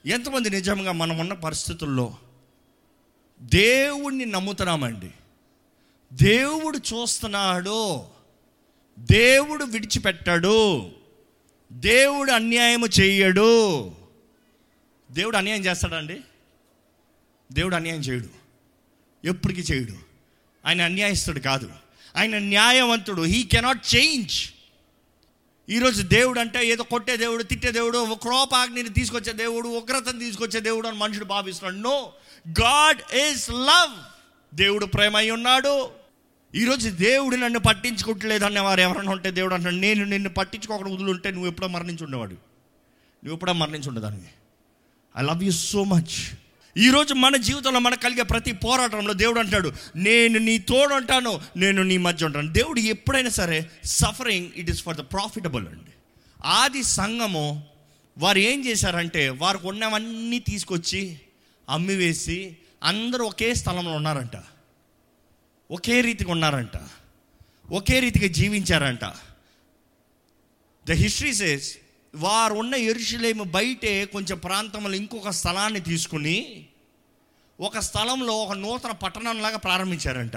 ఎంతమంది నిజంగా మనం ఉన్న పరిస్థితుల్లో దేవుణ్ణి నమ్ముతున్నామండి దేవుడు చూస్తున్నాడు దేవుడు విడిచిపెట్టాడు దేవుడు అన్యాయం చెయ్యడు దేవుడు అన్యాయం చేస్తాడండి దేవుడు అన్యాయం చేయడు ఎప్పటికీ చేయడు ఆయన అన్యాయస్తుడు కాదు ఆయన న్యాయవంతుడు హీ కెనాట్ చేంజ్ ఈరోజు దేవుడు అంటే ఏదో కొట్టే దేవుడు తిట్టే దేవుడు క్రోపాగ్నిని తీసుకొచ్చే దేవుడు ఉగ్రతను తీసుకొచ్చే దేవుడు అని మనుషుడు భావిస్తున్నాడు నో గాడ్ ఈజ్ లవ్ దేవుడు ప్రేమ అయి ఉన్నాడు ఈరోజు దేవుడు నన్ను పట్టించుకోవట్లేదు అనే వారు ఎవరైనా ఉంటే దేవుడు అంటాడు నేను నిన్ను పట్టించుకోకుండా వదులుంటే నువ్వు ఎప్పుడో మరణించి ఉండేవాడు నువ్వు ఎప్పుడో మరణించి ఉండదాన్ని I love you so much ఈరోజు మన జీవితంలో మనకు కలిగే ప్రతి పోరాటంలో దేవుడు అంటాడు నేను నీ తోడు ఉంటాను నేను నీ మధ్య ఉంటాను దేవుడు ఎప్పుడైనా సరే suffering it is for the profitable అండి ఆది సంఘము వారు ఏం చేశారంటే వారికి ఉన్నవన్నీ తీసుకొచ్చి అమ్మివేసి అందరూ ఒకే స్థలంలో ఉన్నారంట ఒకే రీతిగా ఉన్నారంట ఒకే రీతిగా జీవించారంట ద హిస్టరీ సేస్ వారు ఉన్న ఎరుషులేము బయటే కొంచెం ప్రాంతంలో ఇంకొక స్థలాన్ని తీసుకుని ఒక స్థలంలో ఒక నూతన పట్టణంలాగా ప్రారంభించారంట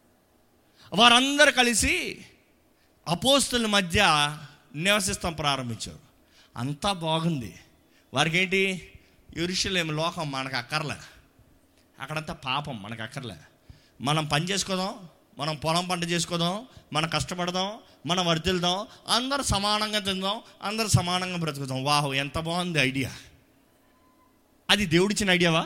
వారందరూ కలిసి అపోస్తుల మధ్య నివసిస్తాం ప్రారంభించారు అంతా బాగుంది వారికి ఏంటి ఎరుషులేము లోకం మనకు అక్కర్లే అక్కడంతా పాపం మనకు అక్కర్లే మనం పని చేసుకోదాం మనం పొలం పంట చేసుకోదాం మనం కష్టపడదాం మనం వర్తిల్దాం అందరూ సమానంగా తిందాం అందరూ సమానంగా బ్రతుకుదాం వాహ్ ఎంత బాగుంది ఐడియా అది దేవుడిచ్చిన ఐడియావా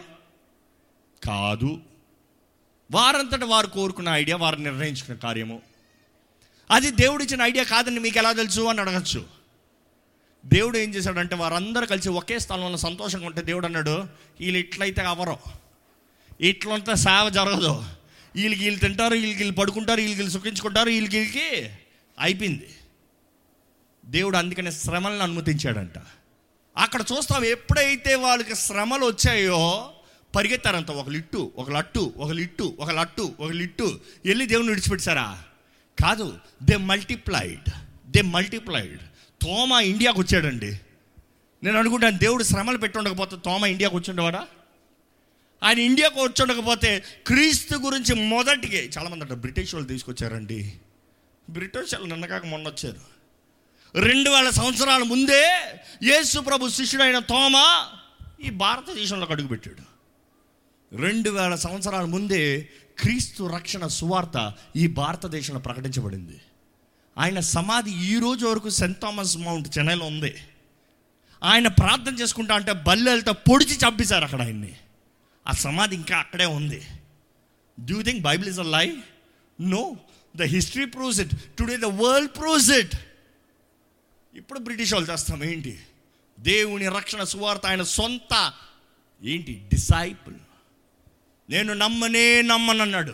కాదు వారంతట వారు కోరుకున్న ఐడియా వారు నిర్ణయించుకున్న కార్యము అది దేవుడిచ్చిన ఐడియా కాదని మీకు ఎలా తెలుసు అని అడగచ్చు దేవుడు ఏం చేశాడంటే వారందరూ కలిసి ఒకే స్థలంలో సంతోషంగా ఉంటే దేవుడు అన్నాడు వీళ్ళు ఇట్లయితే అవరు ఇట్లంతా సేవ జరగదు వీళ్ళకి వీళ్ళు తింటారు వీళ్ళకి వీళ్ళు పడుకుంటారు వీళ్ళకి వీళ్ళు సుఖించుకుంటారు వీళ్ళకి వీళ్ళకి అయిపోయింది దేవుడు అందుకనే శ్రమలను అనుమతించాడంట అక్కడ చూస్తాం ఎప్పుడైతే వాళ్ళకి శ్రమలు వచ్చాయో పరిగెత్తారంట ఒక లిట్టు ఒక లట్టు ఒక లిట్టు ఒక లట్టు ఒక లిట్టు వెళ్ళి దేవుని విడిచిపెట్టారా కాదు they multiplied they multiplied Thoma ఇండియాకు వచ్చాడండి నేను అనుకుంటాను దేవుడు శ్రమలు పెట్టి ఉండకపోతే తోమ ఇండియాకు వచ్చి ఉండేవాడా ఆయన ఇండియాకు వచ్చి ఉండకపోతే క్రీస్తు గురించి మొదటికి చాలామంది అంటారు బ్రిటిష్ వాళ్ళు తీసుకొచ్చారండి బ్రిటిష్ వాళ్ళు నిన్నకాక మొన్న వచ్చారు రెండు వేల సంవత్సరాల ముందే యేసు ప్రభు శిష్యుడైన తోమ ఈ భారతదేశంలోకి అడుగుపెట్టాడు రెండు వేల సంవత్సరాల ముందే క్రీస్తు రక్షణ సువార్త ఈ భారతదేశంలో ప్రకటించబడింది ఆయన సమాధి ఈ రోజు వరకు సెంట్ థామస్ మౌంట్ చెన్నైలో ఉంది ఆయన ప్రార్థన చేసుకుంటా అంటే బల్లెలతో పొడిచి చంపేశారు అక్కడ ఆయన్ని ఆ సమాధి ఇంకా అక్కడే ఉంది do you think Bible is a lie no the history proves it today the world proves it ఇప్పుడు బ్రిటిష్ వాళ్ళు చేస్తాం ఏంటి దేవుని రక్షణ సువార్త ఆయన సొంత ఏంటి డిసైపుల్ నేను నమ్మనే నమ్మనన్నాడు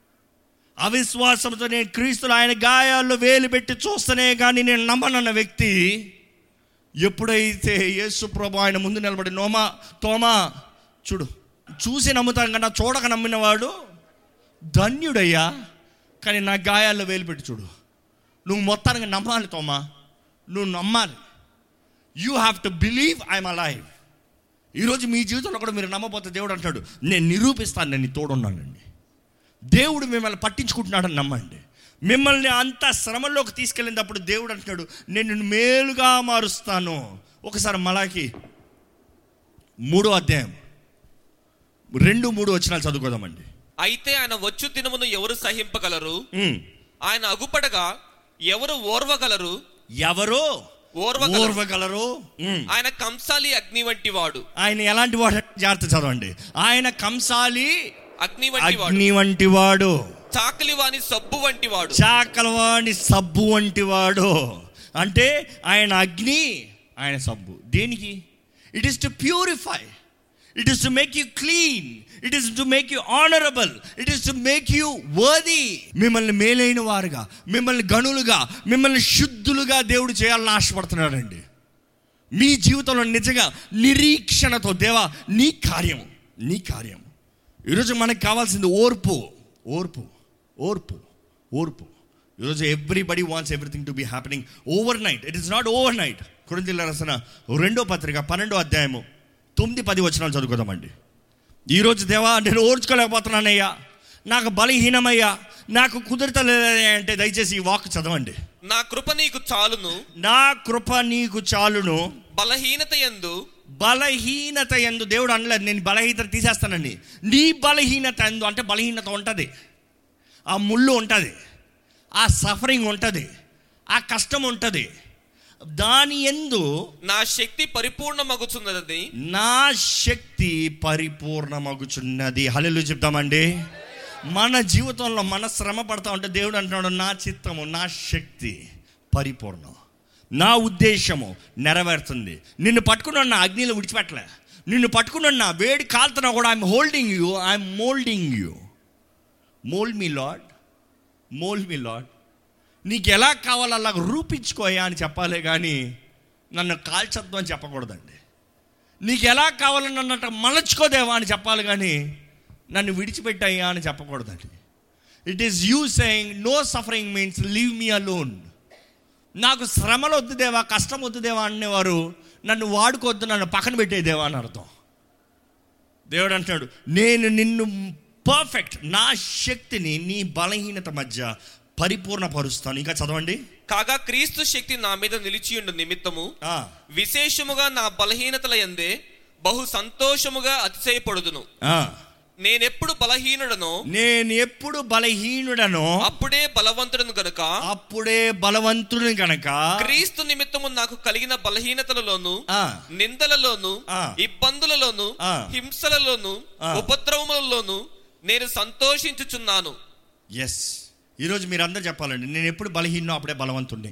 అవిశ్వాసంతో నేను క్రీస్తులు ఆయన గాయాల్లో వేలు పెట్టి చూస్తేనే కానీ నేను నమ్మనన్న వ్యక్తి ఎప్పుడైతే యేసు ప్రభు ఆయన ముందు నిలబడి నోమా తోమా చూడు చూసి నమ్ముతాం కన్నా చూడక నమ్మినవాడు ధన్యుడయ్యా కానీ నా గాయాల్లో వేలు పెట్టి చూడు నువ్వు మొత్తానికి నమ్మాలి తోమా నువ్వు నమ్మాలి you have to believe I'm alive ఈరోజు మీ జీవితంలో కూడా మీరు నమ్మబోతే దేవుడు అంటాడు నేను నిరూపిస్తాను నేను నీ తోడున్నానండి దేవుడు మిమ్మల్ని పట్టించుకుంటున్నాడని నమ్మండి మిమ్మల్ని అంత శ్రమల్లోకి తీసుకెళ్ళినప్పుడు దేవుడు అంటున్నాడు నేను నిన్ను మేలుగా మారుస్తాను ఒకసారి మలాకి మూడో అధ్యాయం రెండు మూడు వచ్చినాలు చదువుకోదామండి అయితే ఆయన వచ్చు దినమును ఎవరు సహింపగలరు ఉమ్. ఆయన అగుపడగా ఎవరు ఓర్వగలరు ఎవరు ఓర్వగలరు. ఓర్వగలరు ఉమ్. ఆయన కంసాలి అగ్ని వంటి వాడు ఆయన ఎలాంటి వాడు జాగ్రత్త చదవండి ఆయన కంసాలి అగ్ని వంటి వాడు అగ్ని వంటి వాడు చాకలి వాని సబ్బు వంటి వాడు చాకలవాణి సబ్బు వంటి వాడు అంటే ఆయన అగ్ని ఆయన సబ్బు దేనికి it is to purify it is to make you clean it is to make you honourable it is to make you worthy మిమ్మల్ని మేలైన వారుగా మిమ్మల్ని గనులుగా మిమ్మల్ని శుద్ధులుగా దేవుడు చేయాలని ఆశపడుతున్నాడండి మీ జీవితంలో నిజంగా నిరీక్షణతో దేవా నీ కార్యం నీ కార్యం ఈరోజు మనకు కావాల్సింది ఓర్పు ఓర్పు ఓర్పు ఓర్పు ఈరోజు everybody wants everything to be happening overnight it is not overnight కురింతిలో రాసిన రెండో పత్రిక పన్నెండో అధ్యాయము తొమ్మిది పది వచనాలు చదువుకుందామండి ఈరోజు దేవా నేను ఓర్చుకోలేకపోతున్నానయ్యా నాకు బలహీనమయ్యా నాకు కుదురుతలేదయ్యా అంటే దయచేసి ఈ వాక్ చదవండి నా కృప నీకు చాలును నా కృప నీకు చాలును బలహీనత యందు బలహీనత ఎందు దేవుడు అనలేదు నేను బలహీనత తీసేస్తానండి నీ బలహీనత ఎందు అంటే బలహీనత ఉంటుంది ఆ ముళ్ళు ఉంటుంది ఆ సఫరింగ్ ఉంటుంది ఆ కష్టం ఉంటుంది దాని ఎందు నా శక్తి పరిపూర్ణమగుచున్నదని నా శక్తి పరిపూర్ణమగుచున్నది హల్లెలూయా చెప్తామండి మన జీవితంలో మన శ్రమ పడతా ఉంటే దేవుడు అంటున్నాడు నా చిత్తము నా శక్తి పరిపూర్ణం నా ఉద్దేశము నెరవేరుతుంది నిన్ను పట్టుకున్న నా అగ్నిలో విడిచిపెట్టలే నిన్ను పట్టుకున్న నా వేడి కాలుతున్నా కూడా I'm holding you I'm moulding you mould me Lord mould me Lord నీకు ఎలా కావాలో అలా రూపించుకోయా అని చెప్పాలి కానీ నన్ను కాల్చొద్దు అని చెప్పకూడదండి నీకు ఎలా కావాలని అన్నట్టు మలచుకోదేవా అని చెప్పాలి కానీ నన్ను విడిచిపెట్టాయా అని చెప్పకూడదండి it is you saying no suffering means leave me alone నాకు శ్రమలు వద్దు దేవా కష్టం వద్దు దేవా అనేవారు నన్ను వాడుకోవద్దు నన్ను పక్కన పెట్టేదేవా అని అర్థం దేవుడు అంటాడు నేను నిన్ను పర్ఫెక్ట్ నా శక్తిని నీ బలహీనత మధ్య పరిపూర్ణపరుస్తాను ఇంకా చదవండి కాగా క్రీస్తు శక్తి నా మీద నిలిచియుండు నిమిత్తము ఆ, విశేషముగా నా బలహీనతల యందే బహు సంతోషముగా అతిశయపడుదును ఆ. నేనెప్పుడు బలహీనుడనో నేను ఎప్పుడు బలహీనుడనో అప్పుడే బలవంతుడను గనుక అప్పుడే బలవంతుని గనక క్రీస్తు నిమిత్తము నాకు కలిగిన బలహీనతలలోను ఆ, నిందలలోను ఆ. ఇబ్బందులలోను ఆ. హింసలలోను ఆ. ఉపద్రవములలోను నేను సంతోషించుచున్నాను ఎస్ ఈరోజు మీరు అందరూ చెప్పాలండి నేను ఎప్పుడు బలహీనో అప్పుడే బలవంతుణ్ణి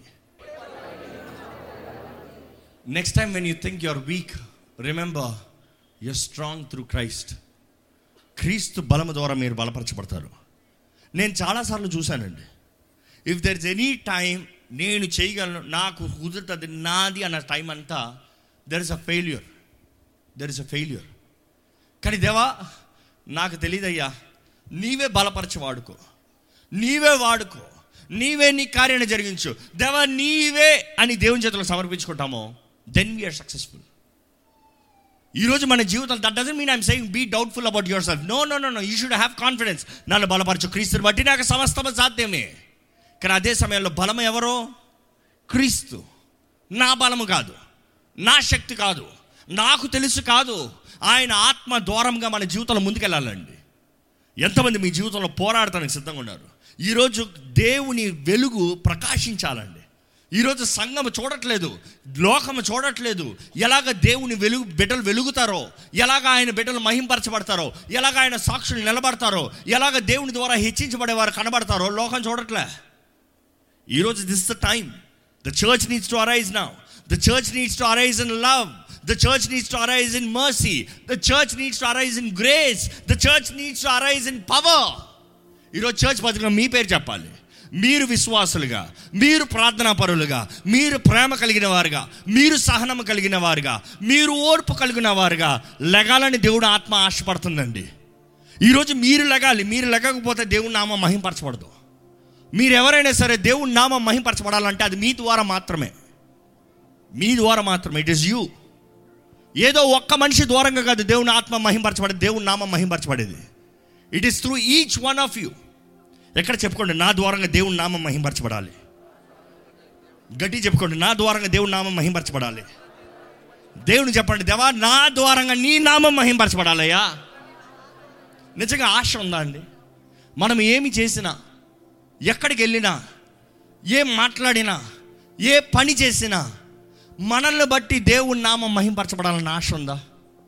next time when you think you are weak remember you strong through Christ క్రీస్తు బలము ద్వారా మీరు బలపరచబడతారు నేను చాలాసార్లు చూశానండి if there is any time నేను చేయగలను నాకు కుదురుతుంది నాది అన్న టైం అంతా there is a failure there is a failure కానీ దేవా నాకు తెలియదయ్యా నీవే బలపరచి వాడుకో నీవే వాడుకో నీవే నీ కార్యాన్ని జరిగించు దేవా నీవే అని దేవుని చేతులకు సమర్పించుకుంటామో దెన్ వీఆర్ సక్సెస్ఫుల్ ఈరోజు మన జీవితం that doesn't mean I'm saying be doubtful about yourself no no no no you should have confidence నన్ను బలపరచు క్రీస్తుని బట్టి నాకు సమస్తము సాధ్యమే కానీ అదే సమయంలో బలం ఎవరో క్రీస్తు నా బలము కాదు నా శక్తి కాదు నాకు తెలుసు కాదు ఆయన ఆత్మ ద్వారంగా మన జీవితంలో ముందుకెళ్ళాలండి ఎంతమంది మీ జీవితంలో పోరాడటానికి సిద్ధంగా ఉన్నారు ఈరోజు దేవుని వెలుగు ప్రకాశించాలండి ఈరోజు సంఘం చూడట్లేదు లోకము చూడట్లేదు ఎలాగ దేవుని వెలుగు బిడ్డలు వెలుగుతారో ఎలాగ ఆయన బిడ్డలు మహింపరచబడతారో ఎలాగ ఆయన సాక్షులు నిలబడతారో ఎలాగ దేవుని ద్వారా హెచ్చించబడేవారు కనబడతారో లోకం చూడట్లే ఈరోజు this the time the church needs to arise now the church needs to arise in love the church needs to arise in mercy the church needs to arise in grace the church needs to arise in power ఈరోజు church పత్రిక మీ పేరు చెప్పాలి మీరు విశ్వాసులుగా మీరు ప్రార్థనా పరులుగా మీరు ప్రేమ కలిగిన వారుగా మీరు సహనం కలిగిన వారుగా మీరు ఓర్పు కలిగిన వారుగా లెగాలని దేవుడు ఆత్మ ఆశపడుతుందండి ఈరోజు మీరు లెగాలి మీరు లెగకపోతే దేవుడి నామం మహింపరచబడదు మీరు ఎవరైనా సరే దేవుడి నామం మహింపరచబడాలంటే అది మీ ద్వారా మాత్రమే మీ ద్వారా మాత్రమే ఇట్ ఇస్ యూ ఏదో ఒక్క మనిషి ద్వారంగా కాదు దేవుని ఆత్మ మహింపరచబడేది దేవుని నామం మహింపరచబడేది it is through each one of you ఎక్కడ చెప్పుకోండి నా ద్వారంగా దేవుని నామం మహింపరచబడాలి గట్టి చెప్పుకోండి నా ద్వారంగా దేవుని నామం మహింపరచబడాలి దేవుని చెప్పండి దేవా నా ద్వారంగా నీ నామం మహింపరచబడాలయ్యా నిజంగా ఆశ ఉందా అండి మనం ఏమి చేసినా ఎక్కడికి వెళ్ళినా ఏం మాట్లాడినా ఏ పని చేసినా మనల్ని బట్టి దేవుని నామం మహింపరచబడాలన్న ఆశ ఉందా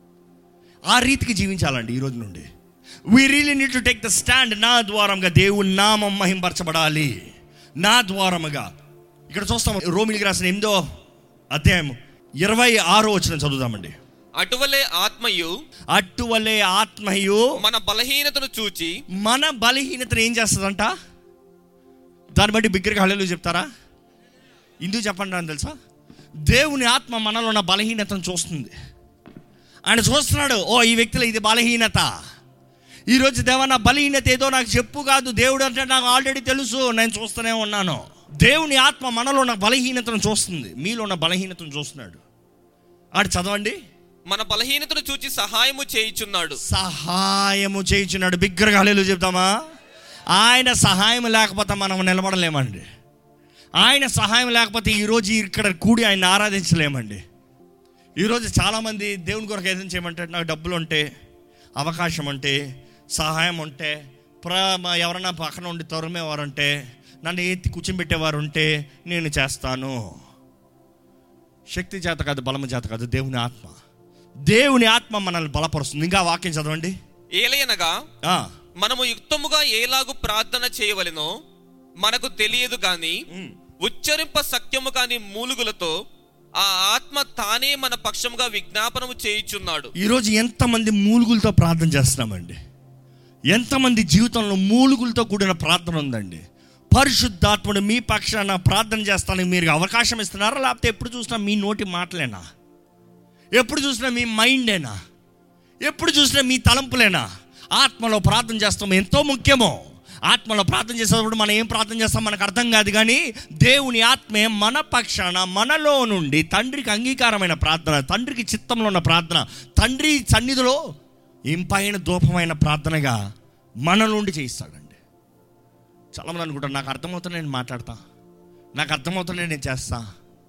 ఆ రీతికి జీవించాలండి ఈ రోజు నుండి we really need to take the stand నా ద్వారంగా దేవుని నామం మహింపరచబడాలి నా ద్వారముగా ఇక్కడ చూస్తాం రోమిలికి రాసిన ఎనిమిదో అధ్యాయం ఇరవై ఆరో వచ్చిన చదువుదామండి అటువలే ఆత్మయు అట్టువలే ఆత్మయు మన బలహీనతను చూచి మన బలహీనతను ఏం చేస్తుందంట దాన్ని బట్టి బిగ్గరగా హల్లెలు చెప్తారా ఎందుకు చెప్పండి అని తెలుసా దేవుని ఆత్మ మనలో ఉన్న బలహీనతను చూస్తుంది ఆయన చూస్తున్నాడు ఓ ఈ వ్యక్తిలో ఇది బలహీనత ఈరోజు దేవ నా బలహీనత ఏదో నాకు చెప్పు కాదు దేవుడు అంటే నాకు ఆల్రెడీ తెలుసు నేను చూస్తూనే ఉన్నాను దేవుని ఆత్మ మనలో ఉన్న బలహీనతను చూస్తుంది మీలో ఉన్న బలహీనతను చూస్తున్నాడు ఆడు చదవండి మన బలహీనతను చూచి సహాయము చేయుచున్నాడు సహాయము చేయించున్నాడు బిగ్గరగా హల్లెలూయా చెప్తామా ఆయన సహాయం లేకపోతే మనం నిలబడలేమండి ఆయన సహాయం లేకపోతే ఈరోజు ఇక్కడ కూడి ఆయన ఆరాధించలేమండి ఈరోజు చాలామంది దేవుని కొరకు ఏదైనా చేయమంటే నాకు డబ్బులు ఉంటే అవకాశం ఉంటే సహాయం ఉంటే ప్ర ఎవరైనా పక్కన ఉండి తొరమేవారు ఉంటే నన్ను ఎత్తి కూర్చోబెట్టేవారు ఉంటే నేను చేస్తాను శక్తి చేత కాదు బలము చేత కాదు దేవుని ఆత్మ దేవుని ఆత్మ మనల్ని బలపరుస్తుంది ఇంకా వాక్యం చదవండి ఏలయనగా ఆ, మనము యుక్తముగా ఏలాగు ప్రార్థన చేయవలెనో మనకు తెలియదు గాని ఉమ్. ఉచ్చరింప సత్యము కాని మూలుగులతో ఆ ఆత్మ తానే మన పక్షముగా విజ్ఞాపనము చేయుచున్నాడు ఈరోజు ఎంతమంది మూలుగులతో ప్రార్థన చేస్తున్నామండి ఎంతమంది జీవితంలో మూలుగులతో కూడిన ప్రార్థన ఉందండి పరిశుద్ధాత్ముడు మీ పక్షాన ప్రార్థన చేస్తానికి మీరు అవకాశం ఇస్తున్నారా లేకపోతే ఎప్పుడు చూసినా మీ నోటి మాటలేనా ఎప్పుడు చూసినా మీ మైండేనా ఎప్పుడు చూసినా మీ తలంపులేనా ఆత్మలో ప్రార్థన చేస్తాం ఎంతో ముఖ్యమో ఆత్మలో ప్రార్థన చేసేటప్పుడు మనం ఏం ప్రార్థన చేస్తాం మనకు అర్థం కాదు కానీ దేవుని ఆత్మే మన పక్షాన మనలో నుండి తండ్రికి అంగీకారమైన ప్రార్థన తండ్రికి చిత్తంలో ఉన్న ప్రార్థన తండ్రి సన్నిధిలో ఇంపైన దూపమైన ప్రార్థనగా మన నుండి చేయిస్తాడండి చాలామంది అనుకుంటారు నాకు అర్థమవుతుంది నేను మాట్లాడతా నాకు అర్థమవుతుంది నేను చేస్తా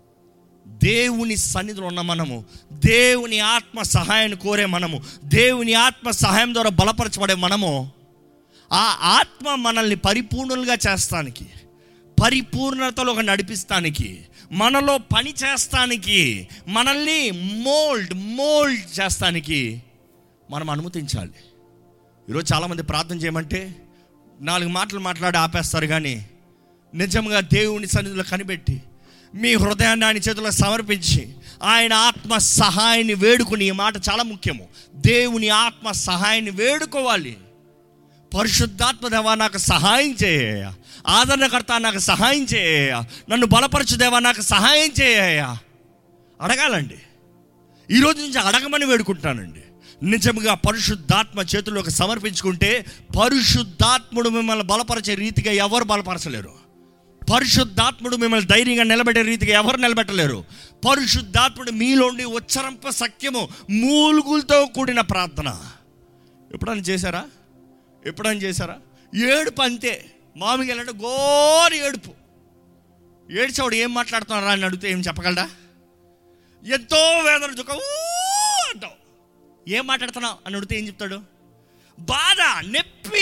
దేవుని సన్నిధిలో ఉన్న మనము దేవుని ఆత్మ సహాయాన్ని కోరే మనము దేవుని ఆత్మ సహాయం ద్వారా బలపరచబడే మనము ఆ ఆత్మ మనల్ని పరిపూర్ణులుగా చేస్తానికి పరిపూర్ణతలో నడిపిస్తానికి మనలో పని చేస్తానికి మనల్ని మోల్డ్ మోల్డ్ చేస్తానికి మనం అనుమతించాలి ఈరోజు చాలామంది ప్రార్థన చేయమంటే నాలుగు మాటలు మాట్లాడి ఆపేస్తారు కానీ నిజంగా దేవుని సన్నిధిలో కనిపెట్టి మీ హృదయాన్ని ఆయన చేతిలో సమర్పించి ఆయన ఆత్మ సహాయాన్ని వేడుకుని ఈ మాట చాలా ముఖ్యము దేవుని ఆత్మ సహాయాన్ని వేడుకోవాలి పరిశుద్ధాత్మ దేవా నాకు సహాయం చేయ ఆదరణకర్త నాకు సహాయం చేయ నన్ను బలపరచు దేవా నాకు సహాయం చేయ అడగాలండి ఈరోజు నుంచి అడగమని వేడుకుంటానండి నిజంగా పరిశుద్ధాత్మ చేతుల్లోకి సమర్పించుకుంటే పరిశుద్ధాత్ముడు మిమ్మల్ని బలపరిచే రీతిగా ఎవరు బలపరచలేరు పరిశుద్ధాత్ముడు మిమ్మల్ని ధైర్యంగా నిలబెట్టే రీతిగా ఎవరు నిలబెట్టలేరు పరిశుద్ధాత్ముడు మీలోండి ఉచ్చరంప సఖ్యము మూలుగులతో కూడిన ప్రార్థన ఎప్పుడైనా చేశారా ఎప్పుడైనా చేశారా ఏడుపు అంతే మామూలుగా వెళ్ళంటే గోరి ఏడుపు ఏడ్చేవాడు ఏం మాట్లాడుతున్నారా అని అడిగితే ఏం చెప్పగలరా ఎంతో వేదన దుఃఖ ఊ అంటావు ఏం మాట్లాడుతున్నావు అని అడిగితే ఏం చెప్తాడు బాధ నొప్పి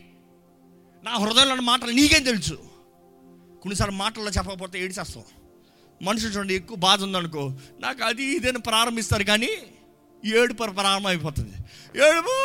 నా హృదయంలో ఉన్న మాటలు నీకేం తెలుసు కొన్నిసార్లు మాటల్లో చెప్పకపోతే ఏడిచేస్తాం మనుషులు చూడండి ఎక్కువ బాధ ఉందనుకో నాకు అది ఇదని ప్రారంభిస్తారు కానీ ఏడుపు ప్రారంభం అయిపోతుంది ఏడుపు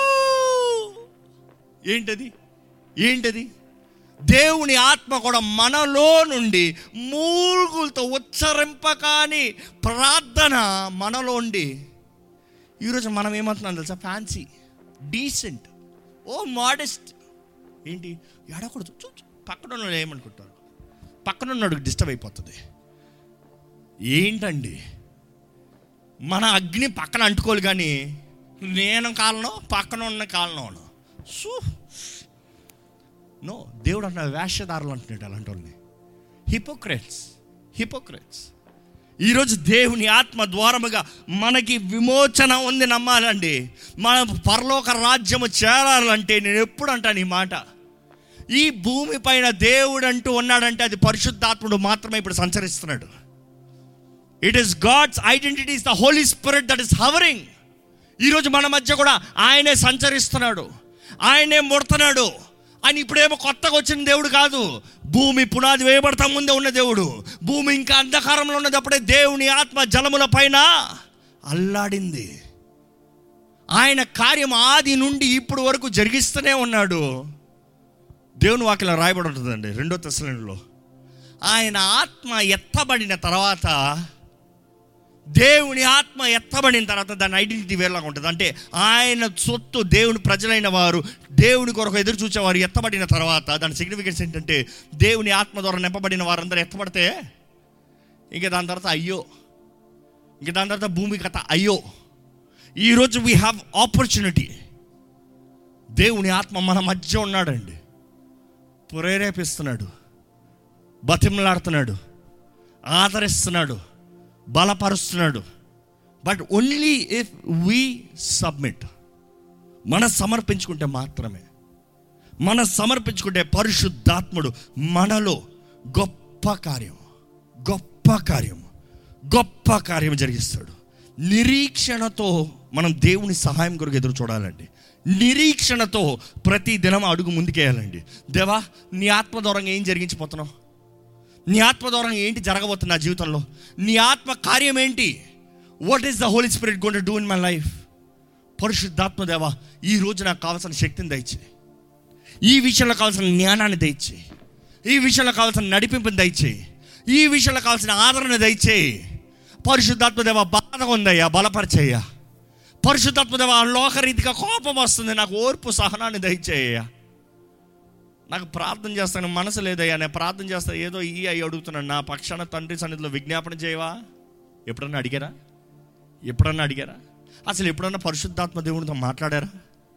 ఏంటది ఏంటది దేవుని ఆత్మ కూడా మనలో నుండి మూలుగులతో ఉచ్చరింపకాని ప్రార్థన మనలో ఉండి ఈరోజు మనం ఏమంటున్నాం తెలుసా ఫ్యాన్సీ డీసెంట్ ఓ మోడెస్ట్ ఏంటి ఎడకూడదు చూ చూ. పక్కన ఉన్న వాళ్ళు ఏమనుకుంటారు పక్కన ఉన్నవాడికి డిస్టర్బ్ అయిపోతుంది ఏంటండి మన అగ్ని పక్కన అంటుకోవాలి కానీ నేను కాలను పక్కన ఉన్న కాలను సూ నో దేవుడు అంటున్న వేషధారులు అంటున్నాడు అలాంటి వాళ్ళని హిపోక్రెట్స్ హిపోక్రెట్స్ ఈరోజు దేవుని ఆత్మ ద్వారముగా మనకి విమోచన ఉంది నమ్మాలండి మన పరలోక రాజ్యము చేరాలంటే నేను ఎప్పుడు అంటాను ఈ మాట ఈ భూమి పైన దేవుడు అంటూ ఉన్నాడంటే అది పరిశుద్ధాత్ముడు మాత్రమే ఇప్పుడు సంచరిస్తున్నాడు it is God's identity is the Holy Spirit that is hovering ఈరోజు మన మధ్య కూడా ఆయనే సంచరిస్తున్నాడు ఆయనే ముడుతున్నాడు ఆయన ఇప్పుడేమో కొత్తగా వచ్చిన దేవుడు కాదు భూమి పునాది వేయబడతా ముందే ఉన్న దేవుడు భూమి ఇంకా అంధకారంలో ఉన్నదప్పుడే దేవుని ఆత్మ జలముల పైన అల్లాడింది ఆయన కార్యం ఆది నుండి ఇప్పుడు వరకు జరిగిస్తూనే ఉన్నాడు దేవుని వాక్యలో రాయబడి ఉంటుందండి రెండో తెసలలో ఆయన ఆత్మ ఎత్తబడిన తర్వాత దేవుని ఆత్మ ఎత్తబడిన తర్వాత దాని ఐడెంటిటీ వేరేలాగా ఉంటుంది అంటే ఆయన సొత్తు దేవుని ప్రజలైన వారు దేవుని కొరకు ఎదురు చూచేవారు ఎత్తబడిన తర్వాత దాని సిగ్నిఫికెన్స్ ఏంటంటే దేవుని ఆత్మ ద్వారా నింపబడిన వారందరూ ఎత్తబడితే ఇంక దాని తర్వాత అయ్యో ఇంక దాని తర్వాత భూమి కథ అయ్యో ఈరోజు వీ హ్యావ్ ఆపర్చునిటీ దేవుని ఆత్మ మన మధ్య ఉన్నాడండి ప్రేరేపిస్తున్నాడు బతిమలాడుతున్నాడు ఆదరిస్తున్నాడు బలపరుస్తున్నాడు but only if we submit మన సమర్పించుకుంటే మాత్రమే మన సమర్పించుకుంటే పరిశుద్ధాత్ముడు మనలో గొప్ప కార్యం గొప్ప కార్యం గొప్ప కార్యం జరిగిస్తాడు నిరీక్షణతో మనం దేవుని సహాయం కొరకు ఎదురు చూడాలండి నిరీక్షణతో ప్రతి దినం అడుగు ముందుకేయాలండి దేవా నీ ఆత్మ దూరంగా ఏం జరిగించిపోతున్నావు నీ ఆత్మ దూరంగా ఏంటి జరగబోతుంది నా జీవితంలో నీ ఆత్మ కార్యం ఏంటి what is the Holy Spirit gonna do in my life పరిశుద్ధాత్మ దేవా ఈ రోజు నాకు కావాల్సిన శక్తిని దయచేయి ఈ విషయంలో కావాల్సిన జ్ఞానాన్ని దయచేయి ఈ విషయంలో కావాల్సిన నడిపింపుని దయచేయి ఈ విషయంలో కావాల్సిన ఆదరణ దయచేయి పరిశుద్ధాత్మ దేవ బాధ ఉందయ్యా బలపరిచయ్యా పరిశుద్ధాత్మ దేవ లోకరీతిగా కోపం వస్తుంది నాకు ఓర్పు సహనాన్ని దయచేయ్యా నాకు ప్రార్థన చేస్తాను మనసు లేదయ్యా నేను ప్రార్థన చేస్తా ఏదో ఈ అయ్యి అడుగుతున్నాను నా పక్షాన తండ్రి సన్నిధిలో విజ్ఞాపన చేయవా ఎప్పుడన్నా అడిగారా ఎప్పుడన్నా అడిగారా అసలు ఎప్పుడన్నా పరిశుద్ధాత్మ దేవునితో మాట్లాడారా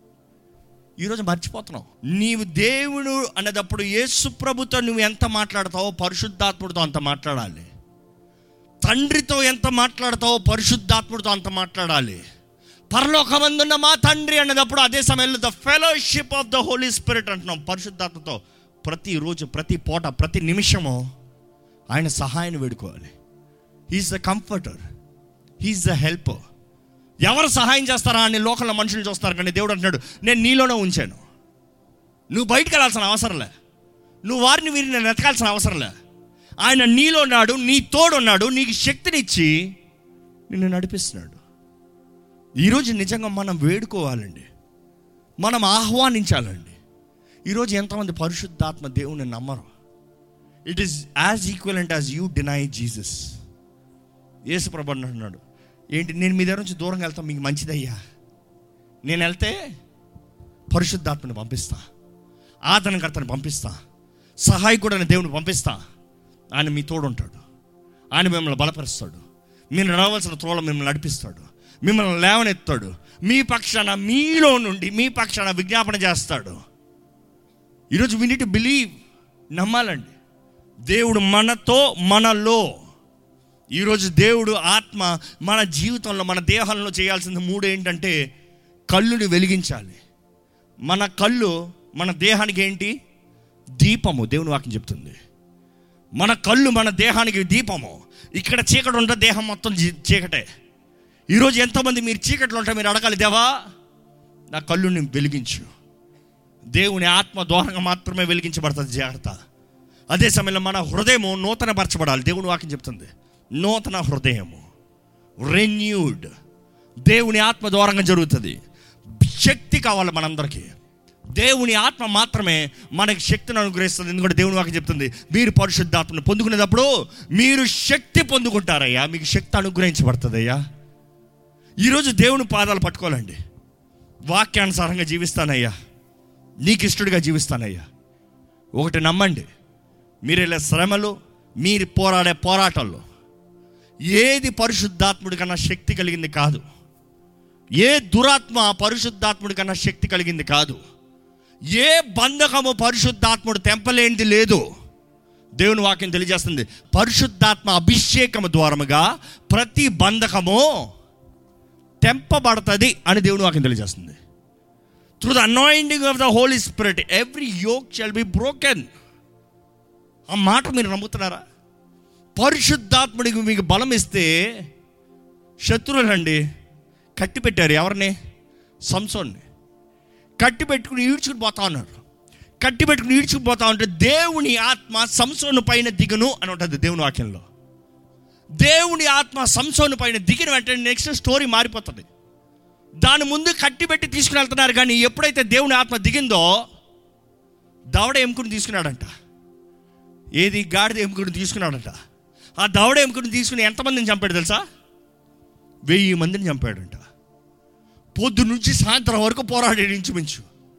ఈరోజు మర్చిపోతున్నావు నీవు దేవుడు అనేటప్పుడు యేసు ప్రభుతో నువ్వు ఎంత మాట్లాడతావో పరిశుద్ధాత్ముడితో అంత మాట్లాడాలి తండ్రితో ఎంత మాట్లాడతావో పరిశుద్ధాత్ముడితో అంత మాట్లాడాలి పరలోకమందున్న మా తండ్రి అనేటప్పుడు అదే సమయంలో the fellowship of the Holy Spirit అంటున్నాం పరిశుద్ధాత్మతో ప్రతిరోజు ప్రతి పూట ప్రతి నిమిషము ఆయన సహాయాన్ని వేడుకోవాలి he is the comforter he is the helper ఎవరు సహాయం చేస్తారా అని లోకంలో మనుషులు చూస్తారు కానీ దేవుడు అంటున్నాడు నేను నీలోనే ఉంచాను నువ్వు బయటకు వెళ్ళాల్సిన అవసరంలే నువ్వు వారిని వీరిని వెతకాల్సిన అవసరంలే ఆయన నీలో ఉన్నాడు నీ తోడున్నాడు నీకు శక్తినిచ్చి నిన్ను నడిపిస్తున్నాడు ఈరోజు నిజంగా మనం వేడుకోవాలండి మనం ఆహ్వానించాలండి ఈరోజు ఎంతమంది పరిశుద్ధాత్మ దేవుని నమ్మరు it is as equivalent as you deny Jesus యేసు ప్రభు అంటున్నాడు ఏంటి నేను మీ దగ్గర నుంచి దూరంగా వెళ్తాను మీకు మంచిదయ్యా నేను వెళ్తే పరిశుద్ధాత్మని పంపిస్తా ఆదరణకర్తని పంపిస్తా సహాయకుడని దేవుని పంపిస్తా ఆయన మీ తోడు ఉంటాడు ఆయన మిమ్మల్ని బలపరుస్తాడు మీరు నడవలసిన త్రోల మిమ్మల్ని నడిపిస్తాడు మిమ్మల్ని లేవనెత్తాడు మీ పక్షాన మీలో నుండి మీ పక్షాన విజ్ఞాపన చేస్తాడు ఈరోజు వీ నీట్ బిలీవ్ నమ్మాలండి దేవుడు మనతో మనలో ఈరోజు దేవుడు ఆత్మ మన జీవితంలో మన దేహంలో చేయాల్సిన మూడు ఏంటంటే కళ్ళుని వెలిగించాలి మన కళ్ళు మన దేహానికి ఏంటి దీపము దేవుని వాక్యం చెప్తుంది మన కళ్ళు మన దేహానికి దీపము ఇక్కడ చీకటి ఉంటే దేహం మొత్తం జీ- చీకటే ఈరోజు ఎంతమంది మీరు చీకట్లో ఉంటే మీరు అడగాలి దేవా నా కళ్ళుని వెలిగించు దేవుని ఆత్మ దూరంగా మాత్రమే వెలిగించబడుతుంది జాగ్రత్త అదే సమయంలో మన హృదయము నూతనపరచబడాలి దేవుని వాక్యం చెప్తుంది నూతన హృదయము రెన్యూడ్ దేవుని ఆత్మ ద్వారంగా జరుగుతుంది శక్తి కావాలి మనందరికీ దేవుని ఆత్మ మాత్రమే మనకి శక్తిని అనుగ్రహిస్తుంది ఎందుకంటే దేవుని వాక్యం చెప్తుంది మీరు పరిశుద్ధాత్మను పొందుకునేటప్పుడు మీరు శక్తి పొందుకుంటారయ్యా మీకు శక్తి అనుగ్రహించబడుతుందయ్యా ఈరోజు దేవుని పాదాలు పట్టుకోవాలండి వాక్యానుసారంగా జీవిస్తానయ్యా నీకు ఇష్టడిగా జీవిస్తానయ్యా ఒకటి నమ్మండి మీరు ఇలా శ్రమలు మీరు పోరాడే పోరాటాల్లో ఏది పరిశుద్ధాత్ముడి కన్నా శక్తి కలిగింది కాదు ఏ దురాత్మ పరిశుద్ధాత్ముడి కన్నా శక్తి కలిగింది కాదు ఏ బంధకము పరిశుద్ధాత్ముడు తెంపలేనిది లేదు దేవుని వాక్యం తెలియజేస్తుంది పరిశుద్ధాత్మ అభిషేకము ద్వారముగా ప్రతి బంధకము తెంపబడుతుంది అని దేవుని వాక్యం తెలియజేస్తుంది through the anointing of the Holy Spirit every yoke shall be broken ఆ మాట మీరు నమ్ముతున్నారా పరిశుద్ధాత్ముడికి మీకు బలం ఇస్తే శత్రువులండి కట్టి పెట్టారు ఎవరిని సంసోన్ని కట్టి పెట్టుకుని ఈడ్చుకుని పోతా ఉన్నారు కట్టి పెట్టుకుని ఈడ్చుకుని పోతా ఉంటే దేవుని ఆత్మ సంసోను పైన దిగును అని ఉంటుంది దేవుని వాక్యంలో దేవుని ఆత్మ సంసోను పైన దిగిన వెంటనే నెక్స్ట్ స్టోరీ మారిపోతుంది దాని ముందు కట్టి పెట్టి తీసుకుని వెళ్తున్నారు కానీ ఎప్పుడైతే దేవుని ఆత్మ దిగిందో దవడ ఎముకుని తీసుకున్నాడంట ఏది గాడిద ఎముకుని తీసుకున్నాడంట ఆ దవడ ఎముకుని తీసుకుని ఎంతమందిని చంపాడు తెలుసా వెయ్యి మందిని చంపాడంట పొద్దు నుంచి సాయంత్రం వరకు పోరాడాడు ఇంచుమించు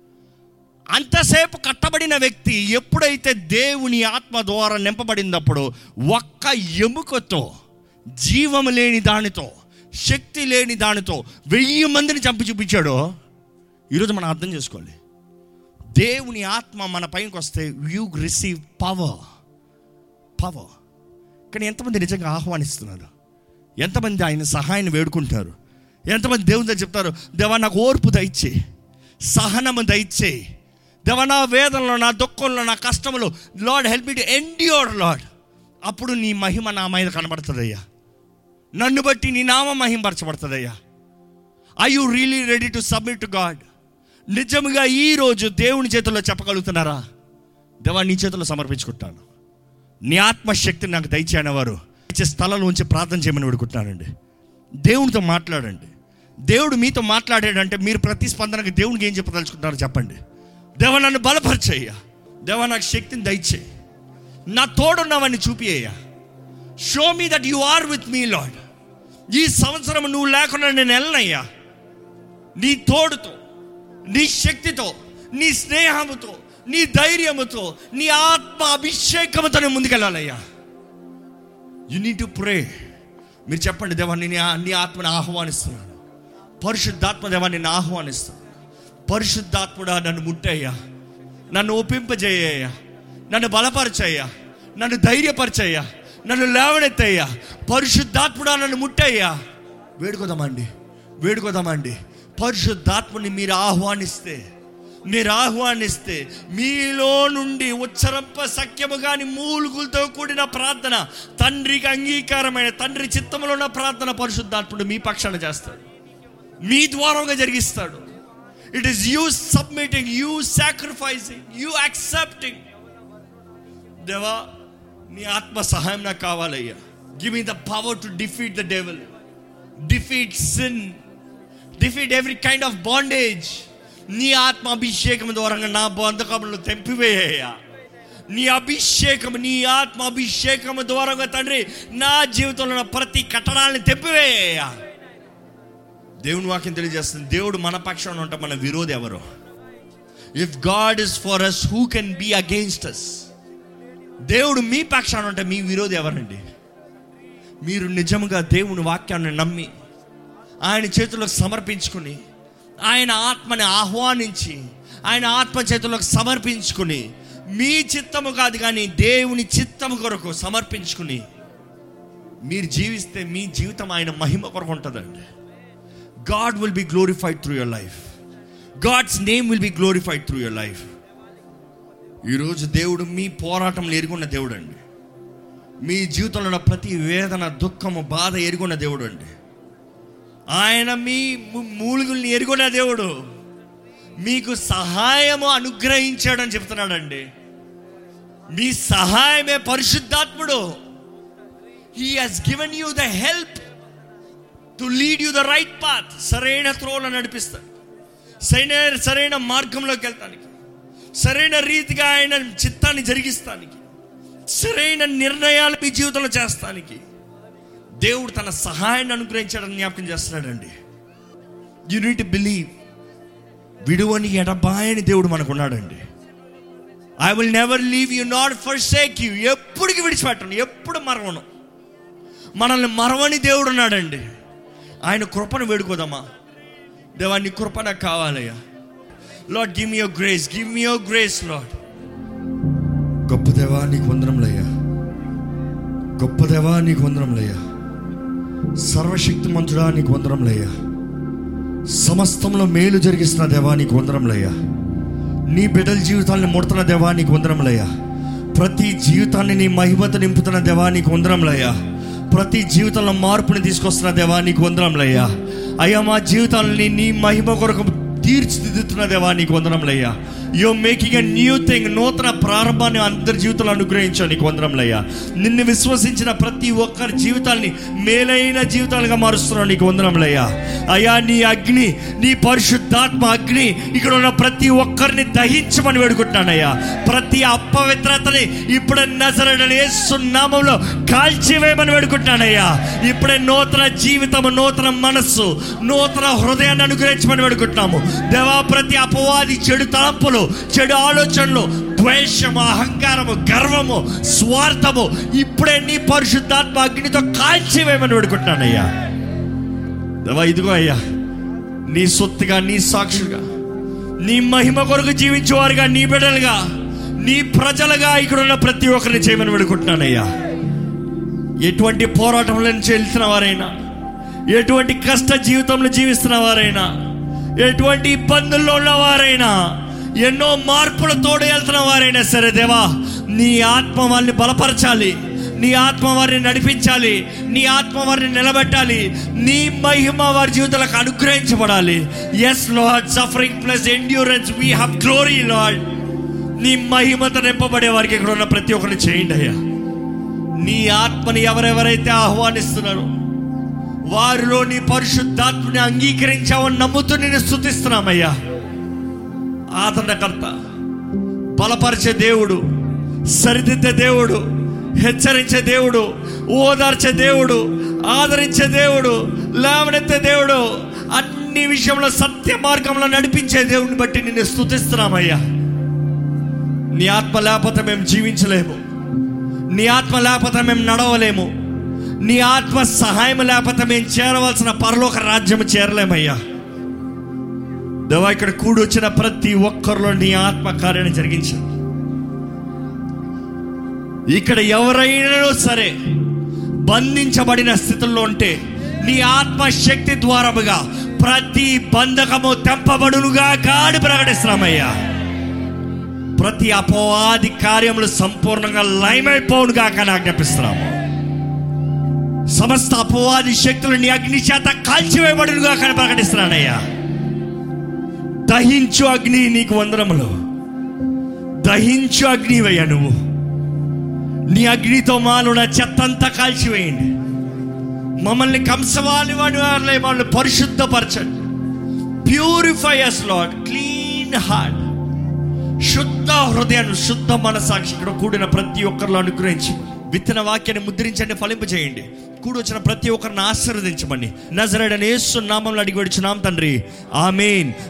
అంతసేపు కట్టబడిన వ్యక్తి ఎప్పుడైతే దేవుని ఆత్మ ద్వారా నింపబడినప్పుడు ఒక్క ఎముకతో జీవము లేని దానితో శక్తి లేని దానితో వెయ్యి మందిని చంపి చూపించాడో ఈరోజు మనం అర్థం చేసుకోవాలి దేవుని ఆత్మ మన పైనకి వస్తే యూ రిసీవ్ పవర్ పవర్ కానీ ఎంతమంది నిజంగా ఆహ్వానిస్తున్నారు ఎంతమంది ఆయన సహాయాన్ని వేడుకుంటారు ఎంతమంది దేవుని దగ్గర చెప్తారు దేవా నాకు ఓర్పు దయచే సహనము దయచే దేవా నా వేదనలో నా దుఃఖంలో నా కష్టంలో Lord help me to endure Lord అప్పుడు నీ మహిమ నా మీద కనబడుతుందయ్యా నన్ను బట్టి నీ నామ మహింపరచబడుతుందయ్యా I you really ready to submit to God నిజంగా ఈ రోజు దేవుని చేతుల్లో చెప్పగలుగుతున్నారా దేవా నీ చేతుల్లో సమర్పించుకుంటాను నీ ఆత్మశక్తిని నాకు దయచేయని వారు ఇచ్చే స్థలంలో ఉంచి ప్రార్థన చేయమని వేడుకుంటున్నానండి దేవునితో మాట్లాడండి దేవుడు మీతో మాట్లాడాడంటే మీరు ప్రతిస్పందనకు దేవునికి ఏం చెప్పదలుచుకుంటారో చెప్పండి దేవ నన్ను బలపరిచయ్యా దేవ నాకు శక్తిని దయచేయి నా తోడున్నావని చూపియ్యా show me that you are with me Lord ఈ సంవత్సరం నువ్వు లేకుండా నేను వెళ్ళనయ్యా నీ తోడుతో నీ శక్తితో నీ స్నేహముతో నీ ధైర్యముతో నీ ఆత్మ అభిషేకముతో నేను ముందుకెళ్ళాలయ్యా యు నీడ్ టు ప్రే మీరు చెప్పండి దేవా నేను నీ ఆత్మని ఆహ్వానిస్తున్నాను పరిశుద్ధాత్మ దేవా నేను ఆహ్వానిస్తాను పరిశుద్ధాత్ముడా నన్ను ముట్టయ్యా నన్ను ఒప్పింపజేయ్యా నన్ను బలపరచయ్యా నన్ను ధైర్యపరచయ్యా నన్ను లేవనెత్తయ్యా పరిశుద్ధాత్ముడా నన్ను ముట్టయ్యా వేడుకోదామండి వేడుకోదామండి పరిశుద్ధాత్మని మీరు ఆహ్వానిస్తే మీరు ఆహ్వానిస్తే మీలో నుండి ఉచ్చరంప సఖ్యము కాని మూలుగులతో కూడిన ప్రార్థన తండ్రికి అంగీకారమైన తండ్రి చిత్తంలో ఉన్న ప్రార్థన పరిశుద్ధాత్ముడు మీ పక్షాన చేస్తాడు మీ ద్వారంగా జరిగిస్తాడు it is you submitting you sacrificing you accepting దేవా నీ ఆత్మ సహాయం నాకు కావాలయ్యా give me the power to defeat the devil defeat sin defeat every kind of bondage నీ ఆత్మ అభిషేకం ద్వారా నా బంధకములను తెంపివేయ్యా నీ అభిషేకం నీ ఆత్మ అభిషేకం ద్వారా తండ్రి నా జీవితంలో ఉన్న ప్రతి కట్టడాలను తెంపివేయ్యా దేవుని వాక్యం తెలియజేస్తుంది దేవుడు మన పక్షాన ఉంటే మన విరోధి ఎవరు if God is for us who can be against us దేవుడు మీ పక్షాన ఉంటే మీ విరోధి ఎవరండి మీరు నిజంగా దేవుని వాక్యాన్ని నమ్మి ఆయన చేతులకు సమర్పించుకుని ఆయన ఆత్మని ఆహ్వానించి ఆయన ఆత్మ చేతులకు సమర్పించుకుని మీ చిత్తము కాదు కానీ దేవుని చిత్తము కొరకు సమర్పించుకుని మీరు జీవిస్తే మీ జీవితం ఆయన మహిమ కొరకు ఉంటుందండి God will be glorified through your life God's name will be glorified through your life ఈరోజు దేవుడు మీ పోరాటంలో ఎరుగున్న దేవుడు అండి మీ జీవితంలో ఉన్న ప్రతి వేదన దుఃఖము బాధ ఎరుగున్న దేవుడు అండి ఆయన మీ ము- మూలుగుల్ని ఎరుగున్న దేవుడు మీకు సహాయము అనుగ్రహించాడని చెప్తున్నాడండి మీ సహాయమే పరిశుద్ధాత్ముడు he has given you the help to lead you the right path సరైన త్రోలో నడిపిస్తాడు సరైన సరైన మార్గంలోకి వెళ్తానికి సరైన రీతిగా ఆయన చిత్తాన్ని జరిగిస్తానికి సరైన నిర్ణయాలు మీ జీవితంలో చేస్తానికి దేవుడు తన సహాయాన్ని అనుగ్రహించాడని జ్ఞాపకం చేస్తున్నాడండి యు నీట్ బిలీవ్ విడువని ఎడబాయని దేవుడు మనకున్నాడండి I will never leave you not forsake you ఎప్పటికి విడిచిపెట్టను ఎప్పుడు మరవను మనల్ని మరవని దేవుడు ఉన్నాడండి ఆయన కృపను వేడుకోదామా దేవా నీ కృప నాకు కావాలయ్యా Lord give me your grace give me your grace Lord గొప్ప దేవా నీకు వందరంలయ్యా గొప్ప దేవా నీకు వందరంలయ్యా సర్వశక్తిమంతుడా నీకు వందరంలయ్యా సమస్తంలో మేలు జరిగిస్తున్న దేవా నీకు వందరంలయ్యా నీ బిడ్డల జీవితాన్ని ముడుతున్న దేవా నీకు వందరంలయ్యా ప్రతి జీవితాన్ని నీ మహిమతో నింపుతున్న దేవా నీకు వందరంలయ్యా ప్రతి జీవితంలో మార్పుని తీసుకొస్తున్న దేవా నీకు వందరంలయ్యా అయ్యా మా జీవితాలని నీ మహిమ కొరకు తీర్చిదిద్దుతున్న దేవా నీకు వందరంలయ్యా యో మేకింగ్ ఎ న్యూ థింగ్ నూతన ప్రారంభాన్ని అందరి జీవితంలో అనుగ్రహించావు నీకు వందరంలయ్యా నిన్ను విశ్వసించిన ప్రతి ఒక్కరి జీవితాల్ని మేలైన జీవితాలుగా మారుస్తున్నావు నీకు వందరంలయ్యా అయ్యా నీ అగ్ని నీ పరిశుద్ధాత్మ అగ్ని ఇక్కడ ఉన్న ప్రతి ఒక్కరిని దహించమని వేడుకుంటున్నానయ్యా ప్రతి అపవిత్రతని ఇప్పుడే నజరడని నామంలో కాల్చివేయమని వేడుకుంటున్నానయ్యా ఇప్పుడే నూతన జీవితము నూతన మనస్సు నూతన హృదయాన్ని అనుగ్రహించమని వేడుకుంటున్నాము దేవా ప్రతి అపవాది చెడు తలంపులు చెడు ఆలోచనలు ద్వేషము అహంకారము గర్వము స్వార్థము ఇప్పుడే నీ పరిశుద్ధాత్మ అగ్నితో కాల్చివేయమని వేడుకుంటున్నానయ్యా దేవా ఇదిగో అయ్యా నీ సొత్తుగా నీ సాక్షులుగా నీ మహిమ కొరకు జీవించేవారుగా నీ బిడ్డలుగా నీ ప్రజలుగా ఇక్కడ ఉన్న ప్రతి ఒక్కరిని చేయమని వేడుకుంటున్నానయ్యా ఎటువంటి పోరాటంలో నుంచి వెళ్తున్న వారైనా ఎటువంటి కష్ట జీవితంలో జీవిస్తున్న వారైనా ఎటువంటి ఇబ్బందుల్లో ఉన్నవారైనా ఎన్నో మార్పుల తోడు వెళ్తున్న వారైనా సరే దేవా నీ ఆత్మ వారిని బలపరచాలి నీ ఆత్మ వారిని నడిపించాలి నీ ఆత్మ వారిని నిలబెట్టాలి నీ మహిమ వారి జీవితాలకు అనుగ్రహించబడాలి yes Lord suffering plus endurance we have glory Lord నీ మహిమత నింపబడే వారికి ఇక్కడ ఉన్న ప్రతి ఒక్కరిని చేయండి అయ్యా నీ ఆత్మని ఎవరెవరైతే ఆహ్వానిస్తున్నారో వారిలో నీ పరిశుద్ధాత్మని అంగీకరించావని నమ్ముతూ నేను స్థుతిస్తున్నామయ్యా ఆదరణకర్త బలపరిచే దేవుడు సరిదిద్దే దేవుడు హెచ్చరించే దేవుడు ఓదార్చే దేవుడు ఆదరించే దేవుడు లేవనెత్తే దేవుడు అన్ని విషయంలో సత్య మార్గంలో నడిపించే దేవుడిని బట్టి నిన్ను స్థుతిస్తున్నామయ్యా నీ ఆత్మ లేకపోతే మేము జీవించలేము నీ ఆత్మ లేకపోతే మేము నడవలేము నీ ఆత్మ సహాయం లేకపోతే మేము చేరవలసిన పరలోక రాజ్యం చేరలేమయ్యా దేవా ఇక్కడ కూడొచ్చిన ప్రతి ఒక్కరిలో నీ ఆత్మ కార్యాన్ని జరిగించండి ఇక్కడ ఎవరైనా సరే బంధించబడిన స్థితిలో ఉంటే నీ ఆత్మశక్తి ద్వారముగా ప్రతి బంధకము తెంపబడునుగా కాడి ప్రకటిస్తున్నామయ్యా ప్రతి అపవాది కార్యములు సంపూర్ణంగా లయమైపోవునుగా కానీ ఆజ్ఞాపిస్తున్నాము సమస్త అపవాది శక్తులు నీ అగ్ని చేత కాల్చివేయబడునుగా కానీ ప్రకటిస్తున్నానయ్యా దహించు అగ్ని నీకు వందనములు దహించు అగ్నివయ్యా నువ్వు నీ అగ్నితో మానున చెత్తంతా కాల్చివేయండి మమ్మల్ని కంసవాలి వాడి వారిలే మమ్మల్ని పరిశుద్ధపరచండి purify us Lord clean heart శుద్ధ హృదయాన్ని శుద్ధ మనసాక్షి ఇక్కడ కూడిన ప్రతి ఒక్కరిలో అనుగ్రహించి విత్తన వాక్యాన్ని ముద్రించండి ఫలింపజేయండి కూడి వచ్చిన ప్రతి ఒక్కరిని ఆశీర్వదించమని నజరడని యేసు నామంలో అడిగి వచ్చినాం తండ్రి ఆమెన్